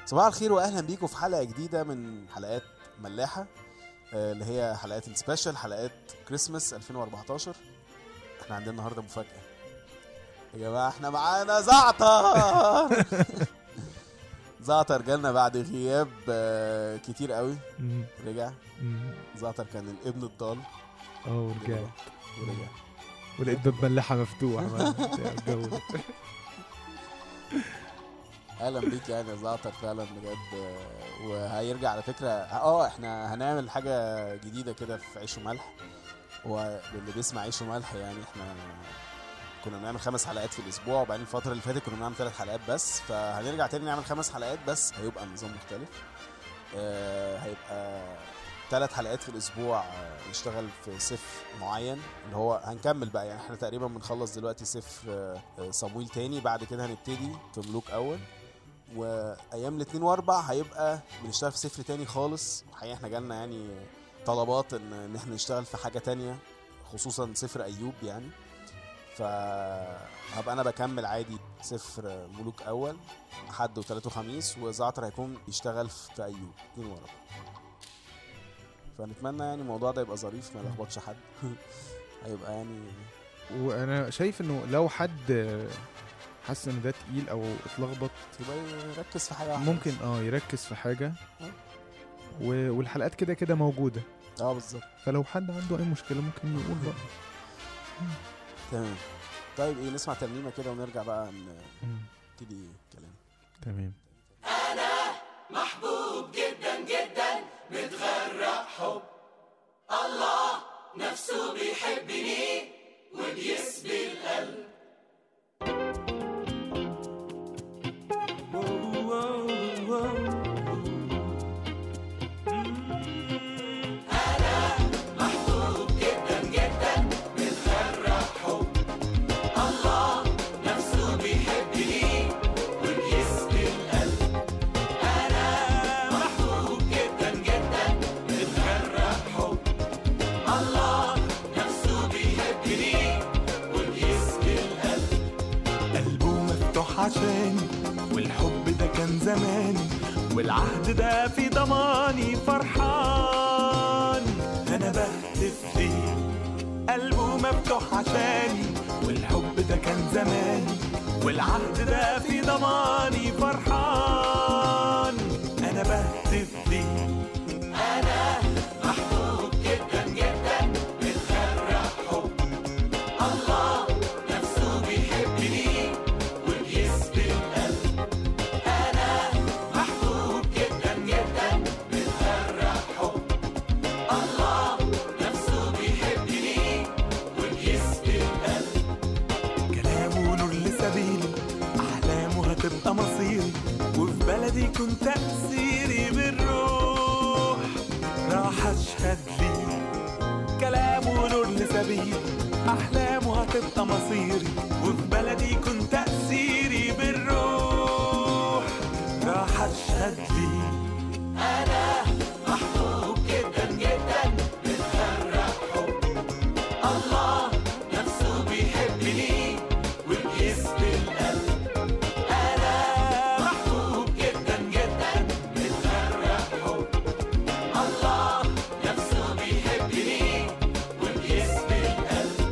صباح الخير واهلا بيكم في حلقه جديده من حلقات ملاحه آه، اللي هي حلقات السبيشال حلقات كريسماس 2014 احنا عندنا النهارده مفاجاه يا جماعه احنا معانا زعتر زعتر جالنا بعد غياب آه، كتير قوي مم. رجع مم. زعتر كان الابن الضال اه ورجعت ورجع ولقيت باب ملاحه مفتوح بقى، بتاع الجو ده. اهلا بيك يعني يا زعتر فعلا بجد آه، وهيرجع على فكره اه احنا هنعمل حاجه جديده كده في عيش وملح واللي بيسمع عيش وملح يعني احنا كنا بنعمل خمس حلقات في الاسبوع وبعدين الفتره اللي فاتت كنا بنعمل ثلاث حلقات بس فهنرجع تاني نعمل خمس حلقات بس هيبقى النظام مختلف آه هيبقى ثلاث حلقات في الاسبوع آه، نشتغل في سيف معين اللي هو هنكمل بقى يعني احنا تقريبا بنخلص دلوقتي سيف آه، آه، صمويل تاني بعد كده هنبتدي في ملوك اول وايام الاثنين واربع هيبقى بنشتغل في سفر تاني خالص الحقيقه احنا جالنا يعني طلبات ان ان احنا نشتغل في حاجه تانية خصوصا سفر ايوب يعني فهبقى انا بكمل عادي سفر ملوك اول حد وثلاث وخميس وزعتر هيكون يشتغل في ايوب اتنين واربع فنتمنى يعني الموضوع ده يبقى ظريف ما يلخبطش حد هيبقى يعني وانا شايف انه لو حد حس ان ده تقيل او اتلخبط يبقى يركز في حاجه واحده ممكن اه يركز في حاجه و- والحلقات كده كده موجوده اه بالظبط فلو حد عنده اي مشكله ممكن يقول بقى تمام طيب ايه نسمع ترنيمه كده ونرجع بقى ن- مم. نبتدي كلام تمام قلبه مفتوح عشاني والحب ده كان زماني والعهد ده في ضماني فرحان انا بهتف ليه قلبه مفتوح عشاني والحب ده كان زماني والعهد ده في ضماني فرحان انا بهتف ليه انا محبوب جدا جدا متغرق حب الله نفسه بيحبني وبيسبي القلب انا محبوب جدا جدا متغرق حب الله نفسه بيحبني وبيسبي القلب كلامه نور لسبيلي احلامه هتبقى مصيري وفي بلدي كنت تأثيري بالروح راح اشهد ليه كلامه نور لسبيلي أحلامه هتبقى مصيري وفي بلدي كنت تأثيري بالروح راح أشهد لي أنا محبوب جدا جدا متغرق حب الله نفسه بيحبني وبيسبي القلب أنا محبوب جدا جدا متغرق حب الله نفسه بيحبني وبيسبي القلب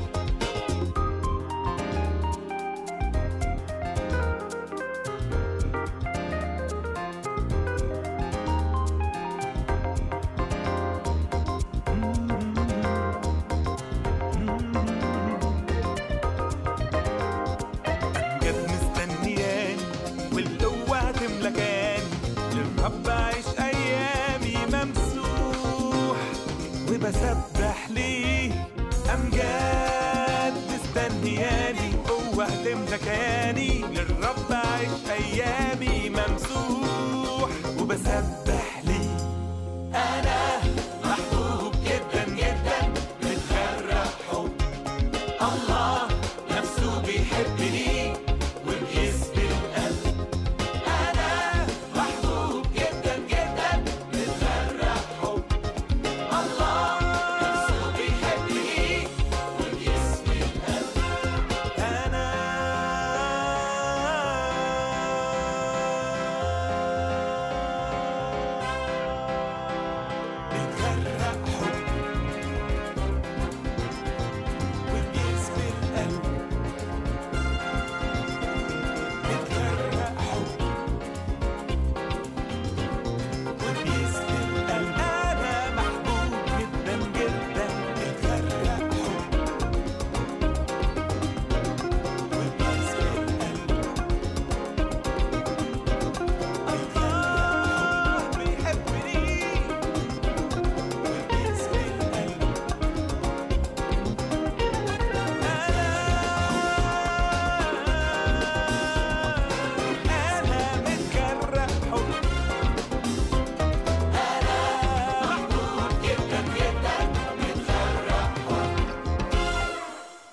أمجد مستنياني والقوة هتملكاني للرب أعيش أيامي ممسوح وبسبح ليه أمجاد مستنياني قوة هتملكاني للرب أعيش أيامي ممسوح وبسبح ليه أنا محبوب جدا جدا متغرق حب الله نفسه بيحبني وبيسبي القلب أنا محبوب جدا جدا متغرق حب الله نفسه بيحبني وبيسبي القلب أنا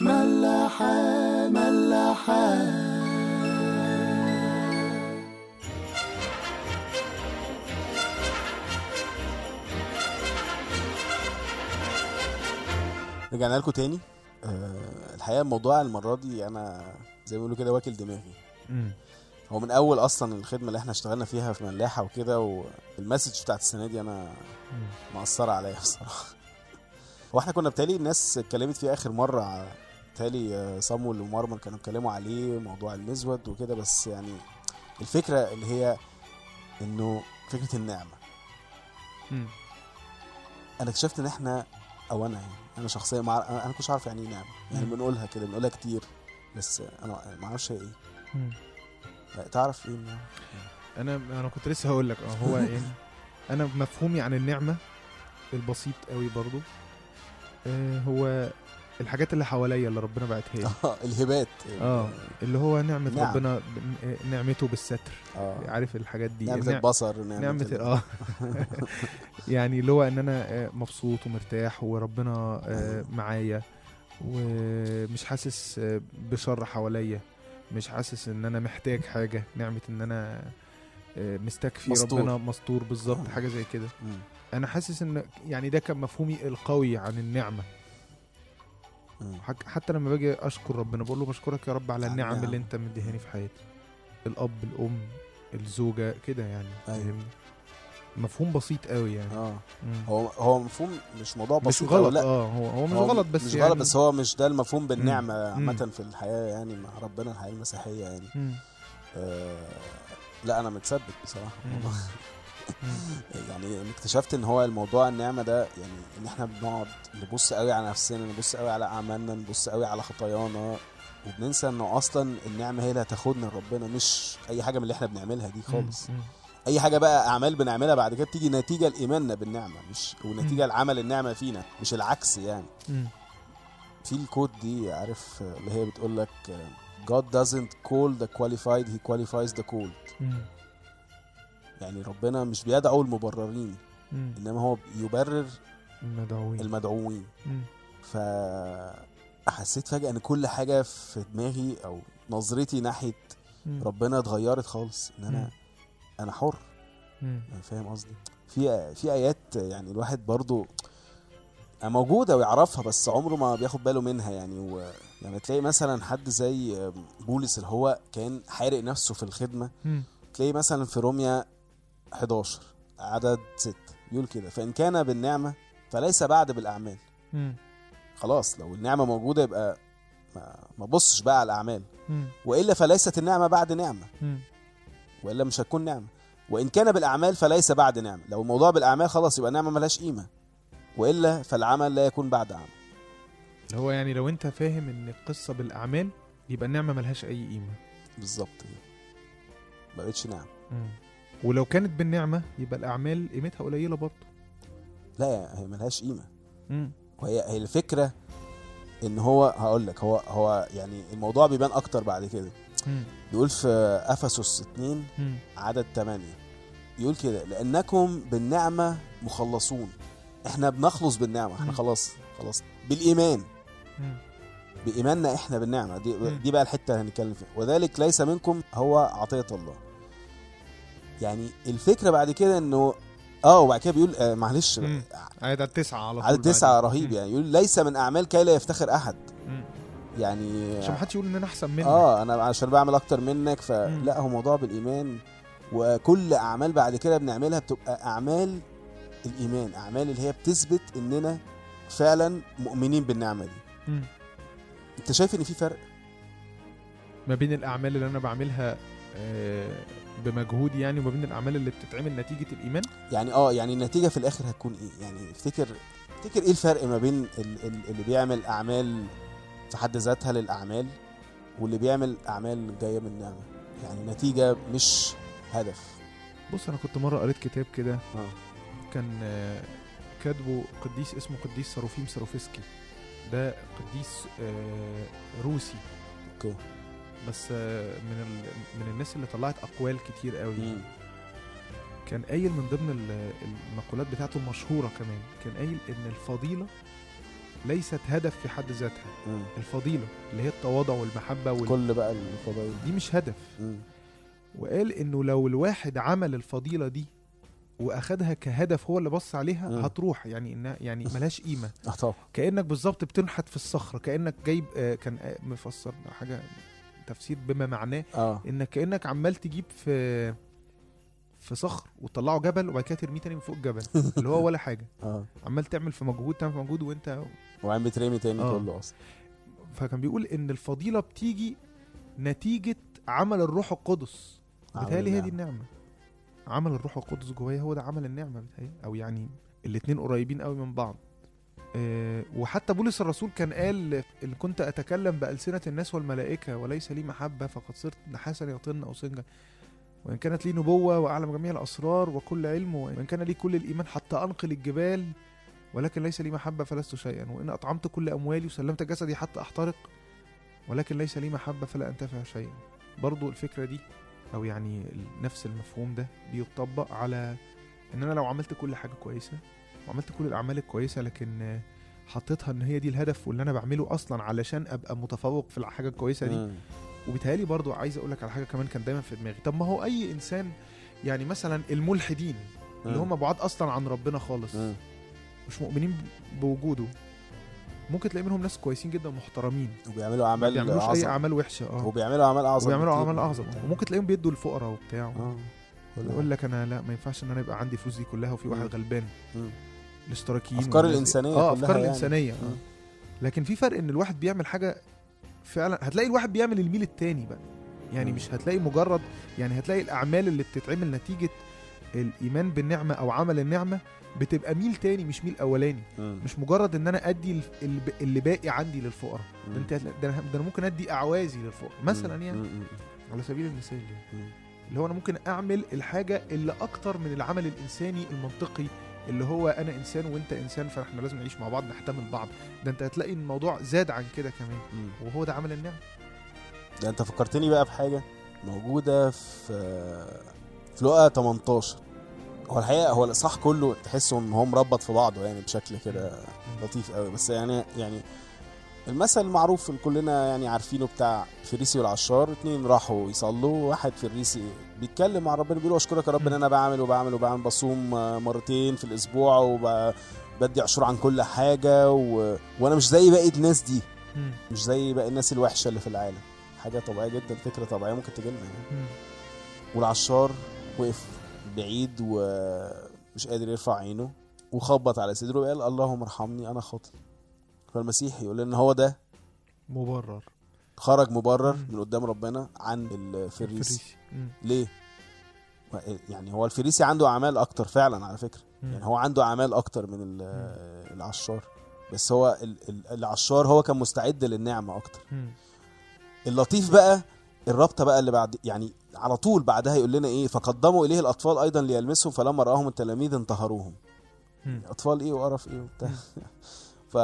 رجعنا لكم تاني أه الحقيقه الموضوع المره دي انا زي ما بيقولوا كده واكل دماغي مم. هو من اول اصلا الخدمه اللي احنا اشتغلنا فيها في ملاحه وكده والمسج بتاعت السنه دي انا مم. مأثرة عليا بصراحة هو احنا كنا بتالي الناس اتكلمت فيه اخر مرة ع- بتالي آه، صامويل ومارمر كانوا اتكلموا عليه موضوع المزود وكده بس يعني الفكرة اللي هي انه فكرة النعمة مم. انا اكتشفت ان احنا او انا يعني انا شخصيا مع... انا ما كنتش عارف يعني ايه نعمة يعني مم. بنقولها كده بنقولها كتير بس انا ما اعرفش هي ايه مم. لا، تعرف ايه النعمة؟ انا انا كنت لسه هقول لك اه هو يعني انا مفهومي عن النعمه البسيط قوي برضو آه هو الحاجات اللي حواليا اللي ربنا بعتها لي اه الهبات اه اللي هو نعمه نعم. ربنا ب- آه، نعمته بالستر اه عارف الحاجات دي نعمة النع- البصر نعمة, نعمة ال- اه يعني اللي هو ان انا آه، مبسوط ومرتاح وربنا آه، أيوة. معايا ومش حاسس آه، بشر حواليا مش حاسس ان انا محتاج حاجة نعمة ان انا آه، مستكفي مستور. ربنا مستور بالظبط آه. حاجة زي كده مم. انا حاسس ان يعني ده كان مفهومي القوي عن النعمة مم. حك- حتى لما باجي اشكر ربنا بقول له بشكرك يا رب على على النعم النعم. اللي انت مديهاني في حياتي الاب الام الزوجة كده يعني أيوة. فاهمني؟ مفهوم بسيط قوي يعني اه مم. هو هو مفهوم مش موضوع مش بسيط أوي، غلط لا اه هو هو مش هو غلط بس مش يعني غلط بس هو مش ده المفهوم بالنعمه مم. عامه في الحياه يعني مع ربنا الحياه المسيحيه يعني مم. آه لا انا متثبت بصراحه مم. يعني أنا اكتشفت ان هو الموضوع النعمه ده يعني ان احنا بنقعد نبص قوي على نفسنا نبص قوي على اعمالنا نبص قوي على خطايانا وبننسى انه اصلا النعمه هي اللي هتاخدنا لربنا مش اي حاجه من اللي احنا بنعملها دي خالص مم. اي حاجه بقى اعمال بنعملها بعد كده بتيجي نتيجه لايماننا بالنعمه مش ونتيجه لعمل النعمه فينا مش العكس يعني مم. في الكود دي عارف آه، اللي هي بتقول لك آه، God doesn't call the qualified he qualifies the called مم. يعني ربنا مش بيدعو المبررين مم. انما هو يبرر المدعوين المدعوين مم. فحسيت فجأة ان كل حاجة في دماغي او نظرتي ناحية مم. ربنا اتغيرت خالص ان مم. انا انا حر مم. يعني فاهم قصدي في في ايات يعني الواحد برضو موجودة ويعرفها بس عمره ما بياخد باله منها يعني و يعني تلاقي مثلا حد زي بولس اللي هو كان حارق نفسه في الخدمة مم. تلاقي مثلا في روميا 11 عدد 6 يقول كده فإن كان بالنعمة فليس بعد بالأعمال مم. خلاص لو النعمة موجودة يبقى ما, ما بصش بقى على الأعمال مم. وإلا فليست النعمة بعد نعمة مم. وإلا مش هتكون نعمة وإن كان بالأعمال فليس بعد نعمة لو الموضوع بالأعمال خلاص يبقى النعمة ملهاش قيمة وإلا فالعمل لا يكون بعد عمل هو يعني لو انت فاهم ان القصة بالاعمال يبقى النعمة ملهاش اي قيمة بالظبط كده ما بقتش نعمة مم. ولو كانت بالنعمة يبقى الاعمال قيمتها قليلة برضه لا هي ملهاش قيمة مم. وهي هي الفكرة ان هو هقول لك هو هو يعني الموضوع بيبان اكتر بعد كده مم. بيقول في افسس 2 مم. عدد 8 يقول كده لانكم بالنعمه مخلصون احنا بنخلص بالنعمه احنا مم. خلاص خلاص بالايمان مم. بايماننا احنا بالنعمه دي مم. دي بقى الحته اللي هنتكلم فيها وذلك ليس منكم هو عطيه الله يعني الفكره بعد كده انه اه وبعد كده بيقول آه معلش مم. عدد تسعة على طول عدد تسعة بعدين. رهيب مم. يعني يقول ليس من اعمال كي لا يفتخر احد مم. يعني عشان محدش يقول ان انا احسن منك اه انا عشان بعمل اكتر منك مم. فلا هو موضوع بالايمان وكل اعمال بعد كده بنعملها بتبقى اعمال الايمان اعمال اللي هي بتثبت اننا فعلا مؤمنين بالنعمه دي مم. انت شايف ان في فرق ما بين الاعمال اللي انا بعملها آه، بمجهودي يعني وما بين الاعمال اللي بتتعمل نتيجه الايمان يعني اه يعني النتيجه في الاخر هتكون ايه يعني افتكر افتكر ايه الفرق ما بين ال- ال- اللي بيعمل اعمال في حد ذاتها للاعمال واللي بيعمل اعمال جايه من النعمه يعني نتيجه مش هدف بص انا كنت مره قريت كتاب كده اه كان آه، كاتبه قديس اسمه قديس ساروفيم ساروفسكي ده قديس آه، روسي اوكي بس آه، من ال... من الناس اللي طلعت اقوال كتير قوي مم. كان قايل من ضمن ال- المقولات بتاعته المشهوره كمان كان قايل ان الفضيله ليست هدف في حد ذاتها مم. الفضيله اللي هي التواضع والمحبه وال... كل بقى الفضائل دي مش هدف مم. وقال انه لو الواحد عمل الفضيله دي واخدها كهدف هو اللي بص عليها مم. هتروح يعني انها يعني ملهاش قيمه اه طبعا كانك بالظبط بتنحت في الصخره كانك جايب آه، كان آه، مفسر حاجه تفسير بما معناه اه انك كانك عمال تجيب في في صخر وتطلعه جبل وبعد كده ترميه تاني من فوق الجبل اللي هو ولا حاجه اه عمال تعمل في مجهود تعمل في مجهود وانت وعم بترمي تاني آه. كله اصلا فكان بيقول ان الفضيله بتيجي نتيجه عمل الروح القدس عمل بتهيألي هي دي النعمة. النعمه عمل الروح القدس جوايا هو ده عمل النعمه بتهيألي او يعني الاتنين قريبين قوي من بعض آه، وحتى بولس الرسول كان قال ان كنت اتكلم بالسنه الناس والملائكه وليس لي محبه فقد صرت نحاسا يطن او سنجا وان كانت لي نبوه واعلم جميع الاسرار وكل علم وان كان لي كل الايمان حتى انقل الجبال ولكن ليس لي محبه فلست شيئا وان اطعمت كل اموالي وسلمت جسدي حتى احترق ولكن ليس لي محبه فلا انتفع شيئا برضو الفكره دي او يعني ال- نفس المفهوم ده بيطبق على ان انا لو عملت كل حاجه كويسه وعملت كل الاعمال الكويسه لكن آه، حطيتها ان هي دي الهدف واللي انا بعمله اصلا علشان ابقى متفوق في الحاجه الكويسه دي مم. وبيتهيألي برضو عايز اقول لك على حاجه كمان كان دايما في دماغي طب ما هو اي انسان يعني مثلا الملحدين اللي مم. هم بعاد اصلا عن ربنا خالص مم. مش مؤمنين بوجوده ممكن تلاقي منهم ناس كويسين جدا محترمين وبيعملوا ما اعمال بيعملوش اي اعظم اعمال وحشه اه وبيعملوا اعمال اعظم وبيعملوا بكتير اعمال من اعظم بتاع. وممكن تلاقيهم بيدوا الفقراء وبتاع اه يقول لك انا لا ما ينفعش ان انا يبقى عندي فلوس دي كلها وفي واحد مم. غلبان مم. الاشتراكيين أفكار والناس دي. الإنسانية اه كلها افكار يعني. الانسانيه اه مم. لكن في فرق ان الواحد بيعمل حاجه فعلا هتلاقي الواحد بيعمل الميل التاني بقى يعني مم. مش هتلاقي مجرد يعني هتلاقي الاعمال اللي بتتعمل نتيجه الايمان بالنعمه او عمل النعمه بتبقى ميل تاني مش ميل اولاني مم. مش مجرد ان انا ادي الف- اللي ب- اللي باقي عندي للفقراء مم. ده انت هتلاقي- ده انا ده أنا ممكن ادي اعوازي للفقراء مثلا مم. يعني مم. على سبيل المثال يعني مم. اللي هو انا ممكن اعمل الحاجه اللي اكتر من العمل الانساني المنطقي اللي هو انا انسان وانت انسان فاحنا لازم نعيش مع بعض نحتمل بعض ده انت هتلاقي الموضوع زاد عن كده كمان مم. وهو ده عمل النعمه ده انت فكرتني بقى بحاجه موجوده في في لقا 18 هو الحقيقه هو الاصحاح كله تحسه ان هو مربط في بعضه يعني بشكل كده لطيف قوي بس يعني يعني المثل المعروف اللي كلنا يعني عارفينه بتاع فريسي والعشار اتنين راحوا يصلوا واحد فريسي بيتكلم مع ربنا بيقول اشكرك يا رب ان انا بعمل وبعمل وبعمل بصوم مرتين في الاسبوع وبدي عشور عن كل حاجه و... وانا مش زي باقي الناس دي مش زي باقي الناس الوحشه اللي في العالم حاجه طبيعيه جدا فكره طبيعيه ممكن تجيلنا يعني والعشار وقف بعيد ومش قادر يرفع عينه وخبط على صدره وقال اللهم ارحمني انا خاطئ فالمسيح يقول ان هو ده مبرر خرج مبرر مم. من قدام ربنا عن الفريسي فريسي مم. ليه يعني هو الفريسي عنده اعمال اكتر فعلا على فكره مم. يعني هو عنده اعمال اكتر من ال- العشار بس هو ال- ال- العشار هو كان مستعد للنعمه اكتر مم. اللطيف بقى الرابطه بقى اللي بعد يعني على طول بعدها يقول لنا ايه فقدموا اليه الاطفال ايضا ليلمسهم فلما راهم التلاميذ انتهروهم مم. اطفال ايه وقرف ايه وبتاع ف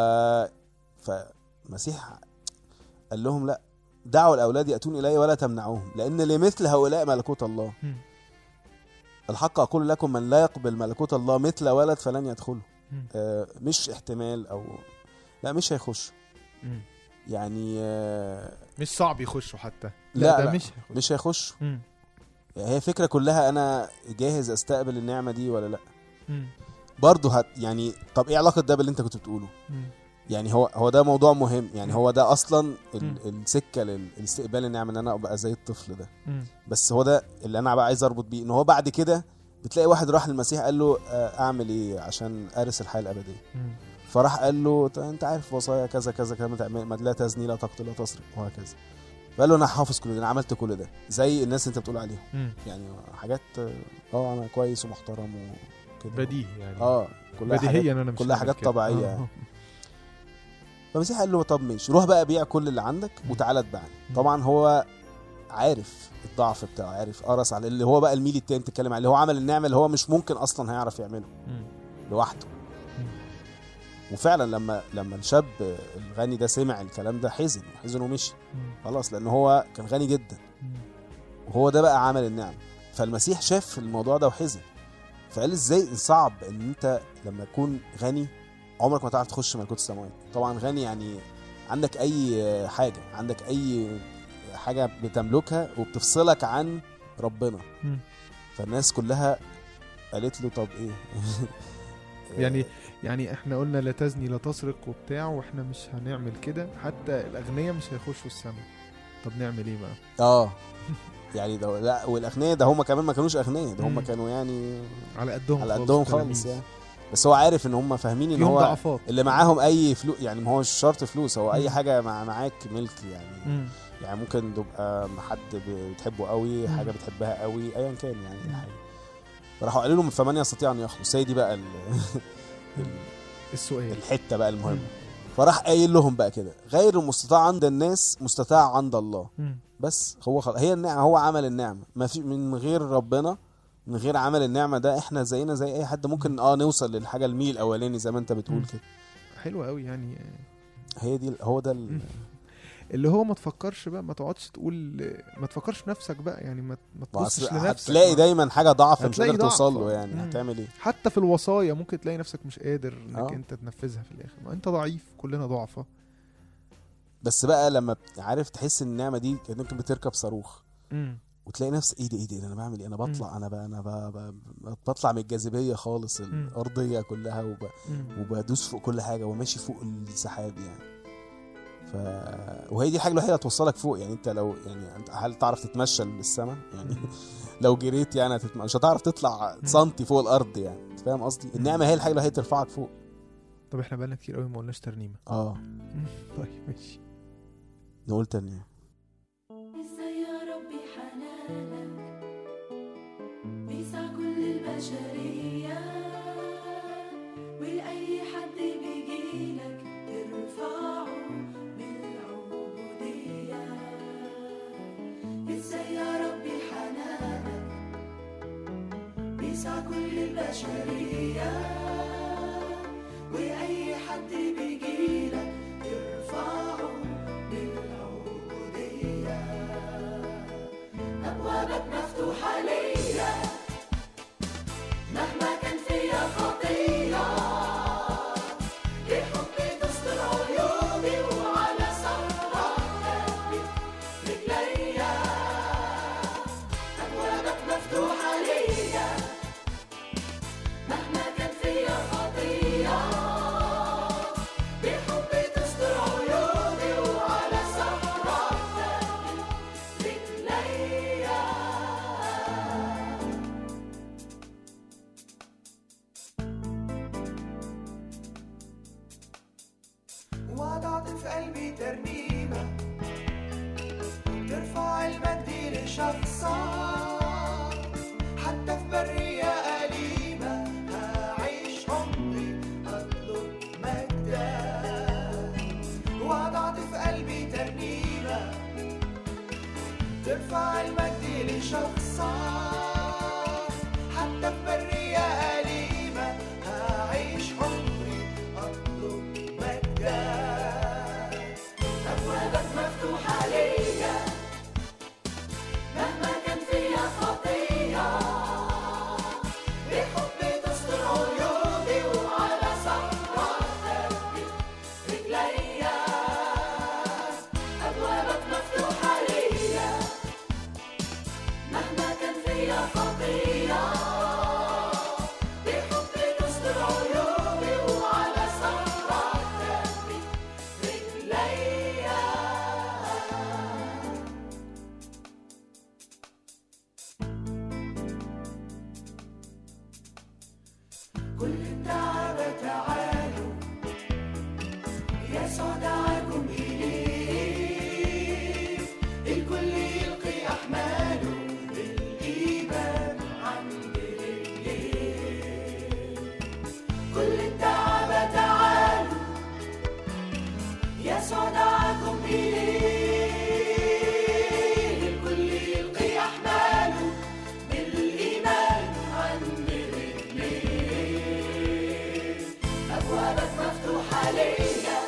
فمسيح قال لهم لا دعوا الاولاد ياتون الي ولا تمنعوهم لان لمثل هؤلاء ملكوت الله مم. الحق اقول لكم من لا يقبل ملكوت الله مثل ولد فلن يدخله مم. آه مش احتمال او لا مش هيخش مم. يعني آه مش صعب يخشوا حتى لا، ده لا. مش هيخش. مش هيخش مم. يعني هي الفكره كلها انا جاهز استقبل النعمه دي ولا لا مم. برضه هت يعني طب ايه علاقه ده باللي انت كنت بتقوله مم. يعني هو هو ده موضوع مهم يعني مم. هو ده اصلا ال- مم. السكه لل- لاستقبال النعمه ان انا ابقى زي الطفل ده مم. بس هو ده اللي انا بقى عايز اربط بيه ان هو بعد كده بتلاقي واحد راح للمسيح قال له آه، اعمل ايه عشان ارث الحياه الابديه مم. فراح قال له "طيب انت عارف وصايا كذا كذا كذا ما تعمل ما لا تزني لا تقتل لا تسرق وهكذا فقال له انا حافظ كل ده انا عملت كل ده زي الناس اللي انت بتقول عليهم مم. يعني حاجات اه انا كويس ومحترم وكده بديهي يعني اه كلها حاجات بديهيا انا مش كلها هعمل حاجات كده. طبيعية آه. يعني. فالمسيح قال له طب ماشي روح بقى بيع كل اللي عندك مم. وتعالى اتبعني مم. طبعا هو عارف الضعف بتاعه عارف قرص على اللي هو بقى الميل التاني بتتكلم عليه اللي هو عمل النعمه اللي هو مش ممكن اصلا هيعرف يعمله مم. لوحده مم. وفعلا لما لما الشاب الغني ده سمع الكلام ده حزن حزن ومشي مم. خلاص لان هو كان غني جدا مم. وهو ده بقى عمل النعمه فالمسيح شاف الموضوع ده وحزن فقال ازاي صعب ان انت لما تكون غني عمرك ما تعرف تخش ملكوت السماوات طبعا غني يعني عندك اي حاجه عندك اي حاجه بتملكها وبتفصلك عن ربنا مم. فالناس كلها قالت له طب ايه يعني يعني احنا قلنا لا تزني لا تسرق وبتاع واحنا مش هنعمل كده حتى الاغنياء مش هيخشوا السماء طب نعمل ايه بقى اه يعني ده لا والاغنياء ده هم كمان ما كانوش اغنياء ده هم مم. كانوا يعني على قدهم على قدهم خالص تلاميذ. يعني بس هو عارف ان هم فاهمين ان فيهم هو ضعفات اللي معاهم اي فلوس يعني ما هو مش شرط فلوس هو اي مم. حاجه مع معاك ملك يعني مم. يعني ممكن تبقى حد بتحبه قوي مم. حاجه بتحبها قوي ايا كان يعني مم. الحاجه فراحوا قالوا لهم فمن يستطيع ان يخلص هي دي بقى ال- السؤال الحته بقى المهمه مم. فراح قايل لهم بقى كده غير المستطاع عند الناس مستطاع عند الله مم. بس هو خل... هي النعمه هو عمل النعمه ما في من غير ربنا من غير عمل النعمه ده احنا زينا زي اي حد ممكن اه نوصل للحاجه الميل الاولاني زي ما انت بتقول مم. كده حلو قوي يعني هي دي هو ده ال... مم. اللي هو ما تفكرش بقى ما تقعدش تقول ما تفكرش في نفسك بقى يعني ما, ما ما تبصش أصل لنفسك هتلاقي ما- دايما حاجه ضعف مش هتلاقي قادر ضعف. توصل له يعني مم. هتعمل ايه حتى في الوصايا ممكن تلاقي نفسك مش قادر انك آه. انت تنفذها في الاخر ما انت ضعيف كلنا ضعفة بس بقى لما بت- عارف تحس ان النعمه دي كانك بتركب صاروخ مم. وتلاقي نفسك ايه ده ايه ده انا بعمل ايه انا بطلع انا بقى انا بقى بقى بطلع من الجاذبيه خالص الارضيه كلها وب... مم. وبدوس فوق كل حاجه وماشي فوق السحاب يعني ف وهي دي الحاجه الوحيده اللي توصلك فوق يعني انت لو يعني انت هل تعرف تتمشى للسماء يعني لو جريت يعني هتتم... مش هتعرف تطلع سنتي فوق الارض يعني انت فاهم قصدي النعمه هي الحاجه الوحيده اللي ترفعك فوق طب احنا بقالنا كتير قوي ما قلناش ترنيمة اه طيب ماشي نقول تاني ازاي يا ربي حنانك بيسع كل البشرية ولأي حد بيجيلك ترفعه بالعبودية ازاي يا ربي حنانك بيسع كل البشرية وأي حد بيجيلك ترفعه بالعبودية أبوابك مفتوحة ليا مهما كان فيا خطية بحبي تستر عيوبي وعلى صخرة ثبت رجليا أبوابك مفتوحة ليا مهما كان فيا خطية بحبي تستر عيوبي وعلى صخرة ثبت رجليا وضعت في قلبي ترنيمة ترفع المجد لشخصك حتى في برية أليمة هعيش عمري أطلب مجدك وضعت في قلبي ترنيمة ترفع المجد لشخصك حتى في برية أليمة هعيش عمري أطلب مجدك أبوابك مفتوحة ليا مهما كان فيا خطية بحبي تستر عيوبي وعلى صخرة ثبت رجليا أبوابك مفتوحة ليا مهما كان فيا خطية بحبي تستر عيوبي وعلى صخرة ثبت رجليا كل الدعابة تعالوا يسوع دعاكم إليه الكل يلقي أحماله بالإيمان عند رجليه كل الدعابة تعالوا يسوع دعاكم إليه الكل يلقي أحماله بالإيمان عند رجليه أبوابك مفتوحة ليا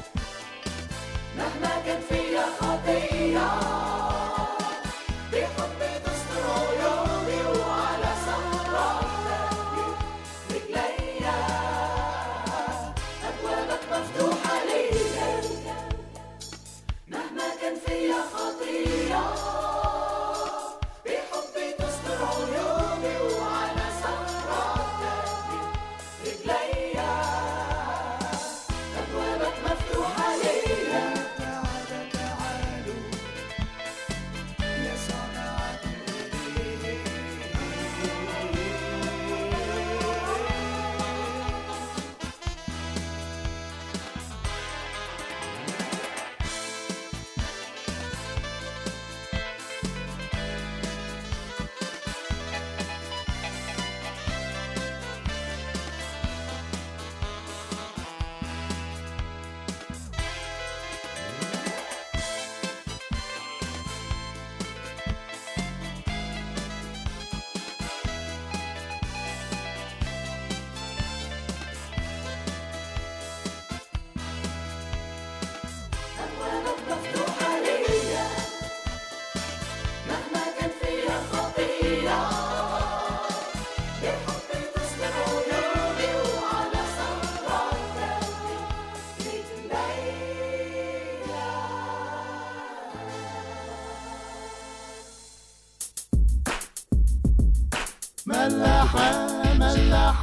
مهما كان فيا خطية بحبي تستر عيوبي وعلى صخرة ثبت رجليا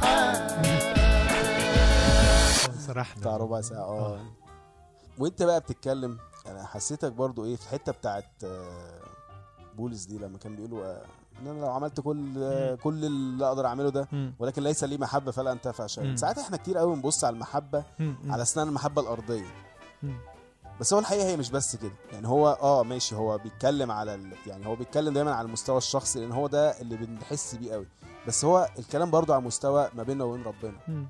سرحنا بتاع ربع ساعه اه وانت بقى بتتكلم انا حسيتك برضو ايه في الحته بتاعت آه، بولس دي لما كان بيقولوا آه، ان انا لو عملت كل آه، مم. كل اللي اقدر اعمله ده مم. ولكن ليس لي محبه فلا انتفع شيئا مم. ساعات احنا كتير قوي بنبص على المحبه مم. مم. على اسنان المحبه الارضيه مم. بس هو الحقيقه هي مش بس كده يعني هو اه ماشي هو بيتكلم على ال... يعني هو بيتكلم دايما على المستوى الشخصي لان هو ده اللي بنحس بيه قوي بس هو الكلام برضو على مستوى ما بيننا وبين ربنا مم.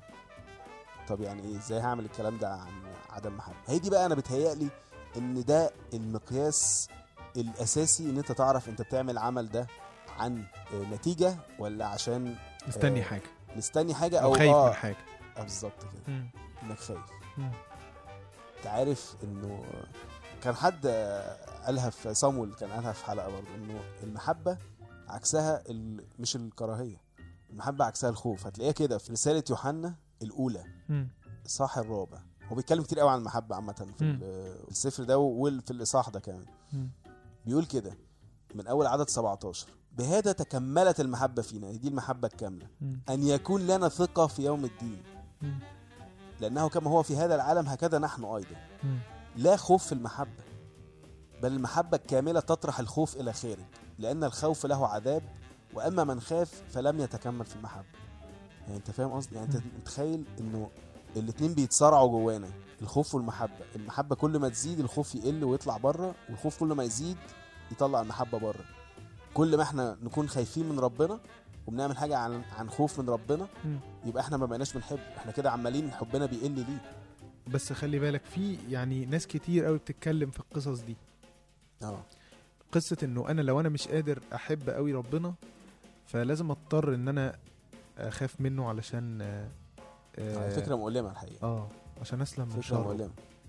طب يعني ايه ازاي هعمل الكلام ده عن عدم محبه هي دي بقى انا بتهيألي ان ده المقياس الاساسي ان انت تعرف انت بتعمل عمل ده عن آه، نتيجه ولا عشان مستني آه، حاجه مستني حاجه او او خايف اه من حاجه آه، بالظبط كده مم. انك خايف مم. انت عارف انه كان حد قالها في صامويل كان قالها في حلقه برضه انه المحبه عكسها ال... مش الكراهيه المحبه عكسها الخوف هتلاقيها كده في رساله يوحنا الاولى مم. الاصحاح الرابع هو بيتكلم كتير قوي عن المحبه عامه في مم. ال- السفر ده وفي الاصحاح ده كمان مم. بيقول كده من اول عدد 17 بهذا تكملت المحبه فينا دي المحبه الكامله مم. ان يكون لنا ثقه في يوم الدين مم. لانه كما هو في هذا العالم هكذا نحن ايضا مم. لا خوف في المحبة بل المحبة الكاملة تطرح الخوف إلى خارج لأن الخوف له عذاب وأما من خاف فلم يتكمل في المحبة يعني أنت فاهم قصدي يعني أنت متخيل إنه الاتنين بيتصارعوا جوانا الخوف والمحبة المحبة كل ما تزيد الخوف يقل ويطلع بره والخوف كل ما يزيد يطلع المحبة بره كل ما احنا نكون خايفين من ربنا وبنعمل حاجة عن عن خوف من ربنا مم. يبقى احنا ما بقيناش بنحب احنا كده عمالين حبنا بيقل ليه بس خلي بالك في يعني ناس كتير قوي بتتكلم في القصص دي اه قصه انه انا لو انا مش قادر احب قوي ربنا فلازم اضطر ان انا اخاف منه علشان آه، آه، على فكرة مؤلمة الحقيقة اه عشان اسلم من فكرة شره مؤلمة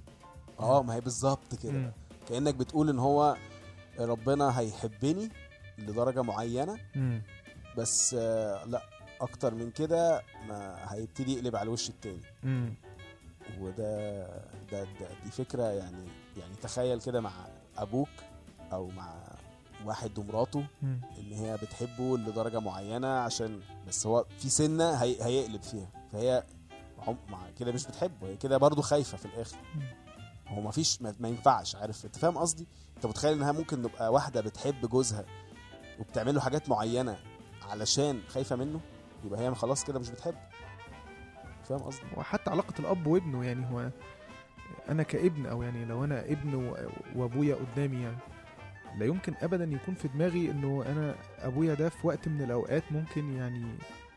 اه ما هي بالظبط كده مم. كأنك بتقول ان هو ربنا هيحبني لدرجة معينة مم. بس آه لا اكتر من كده ما هيبتدي يقلب على الوش التاني مم. وده ده, ده دي فكرة يعني يعني تخيل كده مع ابوك او مع واحد ومراته مم. ان هي بتحبه لدرجة معينة عشان بس هو في سنة هي هيقلب فيها فهي عم مع كده مش بتحبه هي كده برضو خايفة في الاخر هو ما فيش ما, ما ينفعش عارف انت فاهم قصدي انت متخيل انها ممكن تبقى واحده بتحب جوزها وبتعمل له حاجات معينه علشان خايفه منه يبقى هي خلاص كده مش بتحبه فاهم قصدي وحتى علاقة الأب وابنه يعني هو أنا كابن أو يعني لو أنا ابن و- وأبويا قدامي يعني لا يمكن أبدا يكون في دماغي إنه أنا أبويا ده في وقت من الأوقات ممكن يعني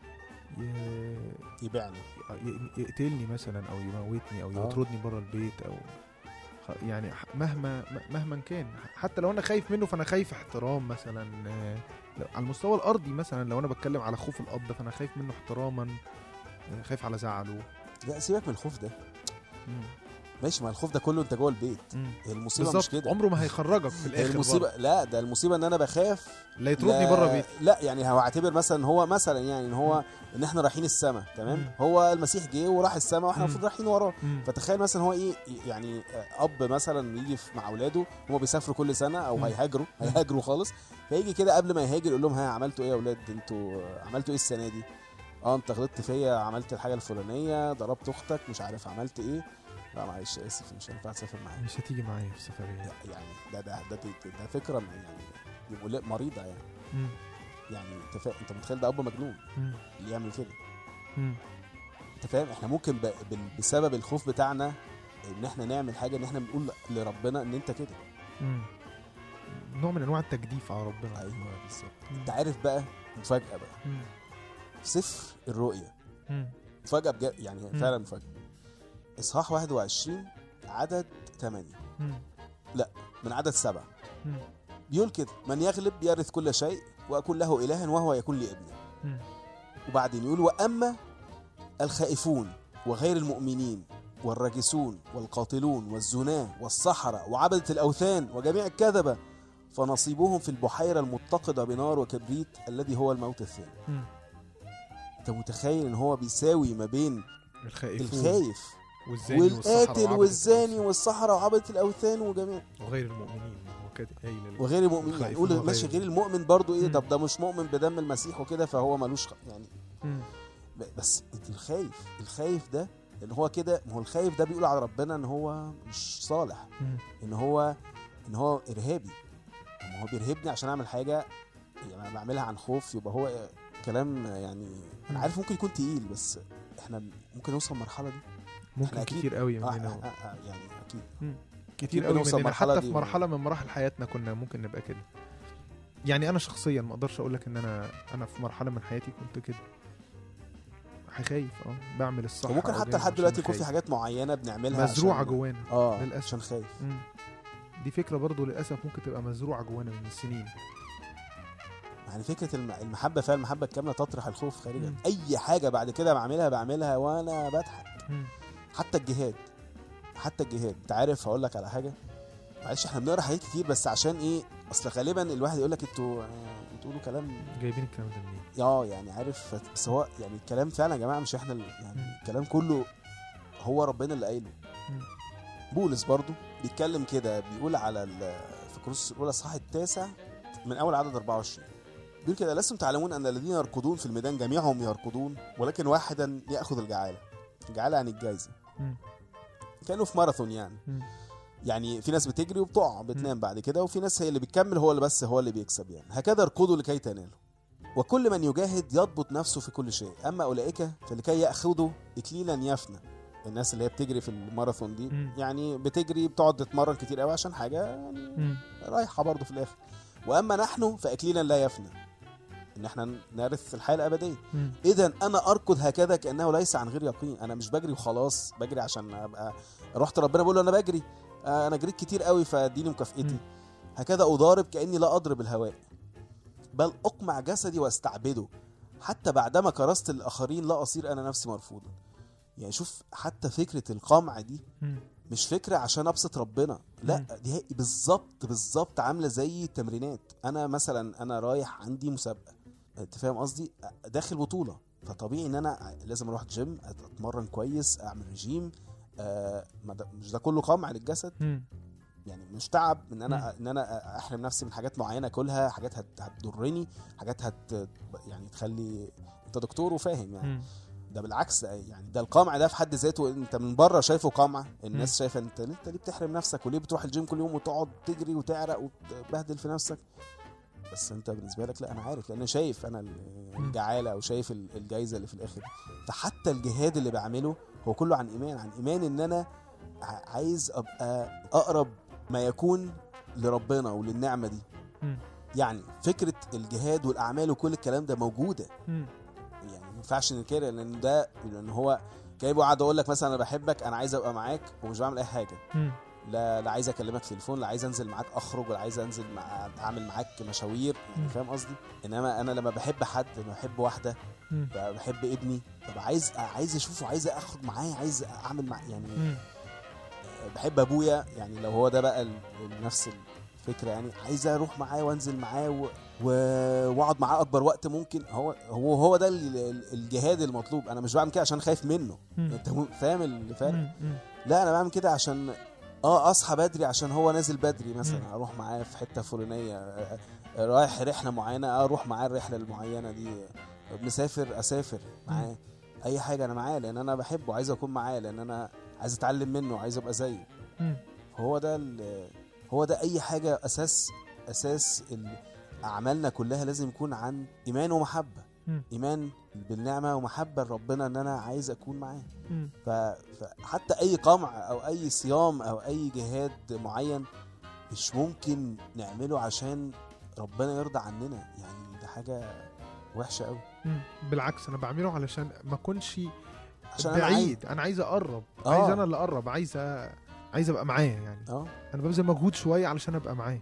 ي- يبيعني ي- يقتلني مثلا أو يموتني أو آه. يطردني بره البيت أو خ- يعني ح- مهما م- مهما كان حتى لو أنا خايف منه فأنا خايف احترام مثلا آه، لو- على المستوى الأرضي مثلا لو أنا بتكلم على خوف الأب فأنا خايف منه احتراما آه، خايف على زعله لا سيبك من الخوف ده مم. ماشي ما الخوف ده كله انت جوه البيت مم. هي المصيبه مش بالظبط كده عمره ما هيخرجك في هي الاخر المصيبه برضه. لا ده المصيبه ان انا بخاف لا يطردني لا- بره بيتي لا يعني هو اعتبر مثلا هو مثلا يعني ان هو ان احنا رايحين السماء تمام مم. هو المسيح جه وراح السماء واحنا مم. المفروض رايحين وراه مم. فتخيل مثلا هو ايه يعني اب مثلا يجي في- مع اولاده هم بيسافروا كل سنه او مم. هيهاجروا هيهاجروا خالص فيجي كده قبل ما يهاجر يقول لهم ها عملتوا ايه يا اولاد انتوا عملتوا ايه السنه دي اه انت غلطت فيا عملت الحاجه الفلانيه ضربت اختك مش عارف عملت ايه لا معلش اسف مش هينفع تسافر معايا مش هتيجي معايا في السفريه يعني ده ده ده, ده, ده فكره يعني دي مقل- مريضه يعني مم. يعني انت فا... انت متخيل ده اب مجنون مم. اللي يعمل كده مم. انت فاهم احنا ممكن ب... بال- بسبب الخوف بتاعنا ان احنا نعمل حاجه ان احنا بنقول لربنا ان انت كده مم. نوع من انواع التجديف على ربنا ايوه بالظبط مم. انت عارف بقى مفاجاه بقى مم. في سفر الرؤيا مم. مفاجاه بجد يعني مم. فعلا مفاجاه اصحاح 21 عدد 8 مم. من عدد 7 مم. بيقول كده من يغلب يرث كل شيء واكون له الها وهو يكون لي ابنا مم. وبعدين يقول واما الخائفون وغير المؤمنين والراجسون والقاتلون والزناة والسحرة وعبدة الأوثان وجميع الكذبة فنصيبهم في البحيرة المتقدة بنار وكبريت الذي هو الموت الثاني مم. انت متخيل ان هو بيساوي ما بين الخائفون الخايف والزاني والسحرة والقاتل وعبدة والزاني الأوثان. والسحرة وعبدة الأوثان وجميع وغير المؤمنين هو كده قايل ال- وغير المؤمنين يعني الخائفون يقول وغير ماشي غير المؤمن برضو ايه مم. طب ده مش مؤمن بدم المسيح وكده فهو ملوش خ- يعني مم. ب- بس انت الخايف الخايف ده ان هو كده ما هو الخايف ده بيقول على ربنا ان هو مش صالح مم. ان هو ان هو ارهابي ما هو بيرهبني عشان اعمل حاجه يعني انا بعملها عن خوف يبقى هو كلام يعني انا مم. عارف ممكن يكون تقيل بس احنا ممكن نوصل المرحله دي ممكن أكيد- كتير قوي اه مننا آه، آه، يعني اكيد كتير أكيد قوي بنوصل مننا المرحلة حتى دي في و- مرحله من مراحل حياتنا كنا ممكن نبقى كده يعني انا شخصيا ما اقدرش اقول لك ان انا انا في مرحله من حياتي كنت كده خايف اه بعمل الصح وممكن أو حتى بعمل لحد عشان دلوقتي يكون في خايف. حاجات معينه بنعملها مزروعه عشان- جوانا اه للأسف. عشان خايف مم. دي فكره برضو للاسف ممكن تبقى مزروعه جوانا من السنين يعني فكره الم- المحبه فعلا المحبه الكامله تطرح الخوف خارجا مم. اي حاجه بعد كده بعملها بعملها وانا بضحك مم. حتى الجهاد حتى الجهاد انت عارف هقول لك على حاجه معلش احنا بنقرا حاجات كتير بس عشان ايه اصل غالبا الواحد يقول لك انتوا آه، بتقولوا كلام جايبين الكلام ده منين اه يعني عارف بس هو يعني الكلام فعلا يا جماعه مش احنا ال- يعني مم. الكلام كله هو ربنا اللي قايله مم. بولس برضو بيتكلم كده بيقول على ال- في كورنثوس الاولى الصح التاسع من اول عدد 24 بيقول كده لستم تعلمون ان الذين يركضون في الميدان جميعهم يركضون ولكن واحدا ياخذ الجعاله الجعاله يعني الجايزه مم. كانوا في ماراثون يعني مم. يعني في ناس بتجري وبتقع بتنام بعد كده وفي ناس هي اللي بتكمل هو اللي بس هو اللي بيكسب يعني هكذا اركضوا لكي تنالوا وكل من يجاهد يضبط نفسه في كل شيء اما اولئك فلكي ياخذوا اكليلا يفنى الناس اللي هي بتجري في الماراثون دي مم. يعني بتجري بتقعد تتمرن كتير قوي عشان حاجه يعني مم. رايحه برضه في الاخر واما نحن فاكليلا لا يفنى ان احنا نرث الحياه الابديه مم. اذا انا اركض هكذا كانه ليس عن غير يقين انا مش بجري وخلاص بجري عشان ابقى رحت ربنا بقول له انا بجري آه، انا جريت كتير قوي فاديني مكافئتي مم. هكذا اضارب كاني لا اضرب الهواء بل اقمع جسدي واستعبده حتى بعدما كرست الاخرين لا اصير انا نفسي مرفوضا يعني شوف حتى فكره القمع دي مم. مش فكره عشان ابسط ربنا لا مم. دي هي بالظبط بالظبط عامله زي التمرينات انا مثلا انا رايح عندي مسابقه انت فاهم قصدي داخل بطوله فطبيعي ان انا لازم اروح جيم اتمرن كويس اعمل رجيم آه ما ده مش ده كله قمع للجسد مم. يعني مش تعب ان انا ان انا احرم نفسي من حاجات معينه اكلها حاجات هت- هتضرني حاجات هت يعني تخلي انت دكتور وفاهم يعني مم. ده بالعكس ده يعني ده القمع ده في حد ذاته انت من بره شايفه قمع الناس شايفه انت انت ليه بتحرم نفسك وليه بتروح الجيم كل يوم وتقعد تجري وتعرق وتبهدل في نفسك بس انت بالنسبه لك لا انا عارف لان انا شايف انا ال- مم. الجعاله او شايف ال- الجايزه اللي في الاخر فحتى الجهاد اللي بعمله هو كله عن ايمان عن ايمان ان انا ع- عايز ابقى اقرب ما يكون لربنا وللنعمه دي مم. يعني فكره الجهاد والاعمال وكل الكلام ده موجوده مم. يعني ما ينفعش ننكرها لان ده لان هو جايب وقعد اقول لك مثلا انا بحبك انا عايز ابقى معاك ومش بعمل اي حاجه مم. لا لا عايز اكلمك في التليفون لا عايز انزل معاك اخرج ولا عايز انزل مع اعمل معاك مشاوير يعني مم. فاهم قصدي انما انا لما بحب حد لما بحب واحده مم. ب- بحب ابني ببقى عايز عايز اشوفه عايز اخرج معاه عايز اعمل مع يعني مم. بحب ابويا يعني لو هو ده بقى ال- ال- نفس الفكره يعني عايز اروح معاه وانزل معاه و- و- واقعد معاه اكبر وقت ممكن هو هو هو ده ال- ال- الجهاد المطلوب انا مش بعمل كده عشان خايف منه مم. انت م- فاهم الفرق مم. مم. لا انا بعمل كده عشان اه اصحى بدري عشان هو نازل بدري مم. مثلا اروح معاه في حته فلانيه آه، آه، رايح رحله معينه اروح معاه الرحله المعينه دي آه، مسافر اسافر معاه اي حاجه انا معاه لان انا بحبه عايز اكون معاه لان انا عايز اتعلم منه عايز ابقى زيه مم. هو ده ال- هو ده اي حاجه اساس اساس ال- اعمالنا كلها لازم يكون عن ايمان ومحبه مم. ايمان بالنعمه ومحبه لربنا ان انا عايز اكون معاه مم. ف- فحتى اي قمع او اي صيام او اي جهاد معين مش ممكن نعمله عشان ربنا يرضى عننا يعني ده حاجه وحشه قوي مم. بالعكس انا بعمله علشان ما اكونش عشان انا عايز بعيد انا عايز اقرب آه. عايز انا اللي اقرب عايز أ... عايز ابقى معاه يعني اه انا ببذل مجهود شويه علشان ابقى معاه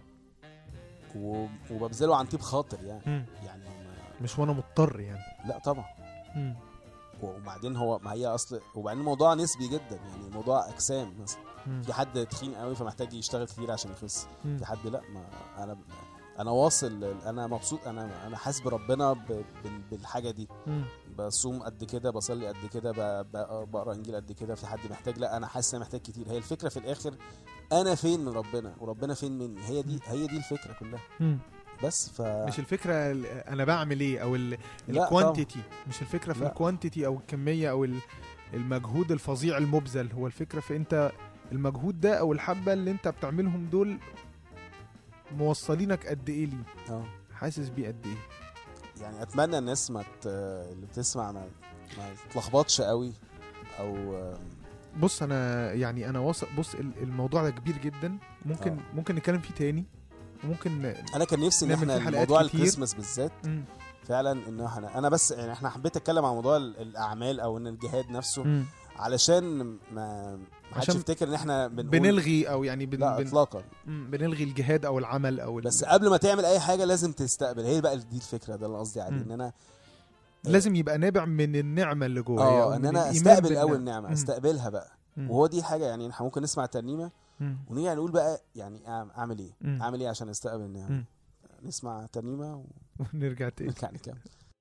و- وببذله عن طيب خاطر يعني مم. يعني ما- مش وانا مضطر يعني لا طبعا مم. وبعدين هو ما هي اصل وبعدين الموضوع نسبي جدا يعني موضوع اجسام مثلا مم. في حد تخين قوي فمحتاج يشتغل كتير عشان يخس مم. في حد لا ما انا انا واصل انا مبسوط انا انا حاسس بربنا ب- بال- بالحاجه دي مم. بصوم قد كده بصلي قد كده ب- ب- بقرا انجيل قد كده في حد محتاج لا انا حاسس ان انا محتاج كتير هي الفكره في الاخر انا فين من ربنا وربنا فين مني هي دي هي دي الفكره كلها مم. بس ف مش الفكره ال- انا بعمل ايه او لا الكوانتيتي مش الفكره في لا. الكوانتيتي او الكميه او ال- المجهود الفظيع المبذل هو الفكره في انت المجهود ده او الحبه اللي انت بتعملهم دول موصلينك قد ايه ليه اه حاسس بيه قد ايه يعني اتمنى الناس ما ت... اللي بتسمع ما ما تتلخبطش قوي او بص انا يعني انا واثق بص ال- الموضوع ده كبير جدا ممكن آه. ممكن نتكلم فيه تاني وممكن انا كان نفسي ان نعمل احنا فيه حلقات موضوع كتير. الكريسماس بالذات مم. فعلا ان احنا انا بس يعني احنا حبيت اتكلم عن موضوع ال- الاعمال او ان الجهاد نفسه مم. علشان ما ما حدش عشان يفتكر ان احنا بنقول بنلغي او يعني بن لا بن اطلاقا مم. بنلغي الجهاد او العمل او ال- بس قبل ما تعمل اي حاجه لازم تستقبل هي بقى دي الفكره ده اللي قصدي عليه مم. ان انا لازم يبقى نابع من النعمه اللي جوايا أو اه ان من انا الإيمان استقبل اول بالنعمة. النعمه مم. استقبلها بقى مم. وهو دي حاجه يعني احنا ممكن نسمع ترنيمه مم. ونيجي نقول بقى يعني أعم- اعمل ايه مم. اعمل ايه عشان استقبل النعمه مم. نسمع ترنيمه ونرجع تاني ونرجع نكمل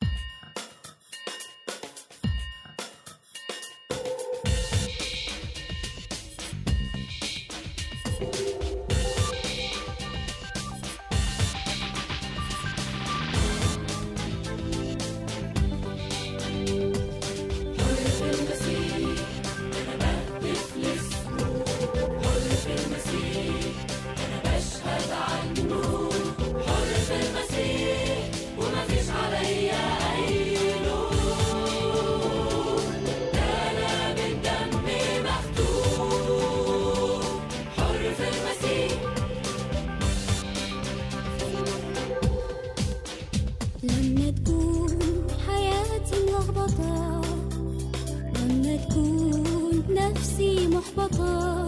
لما تكون حياتي ملخبطة لما تكون نفسي محبطة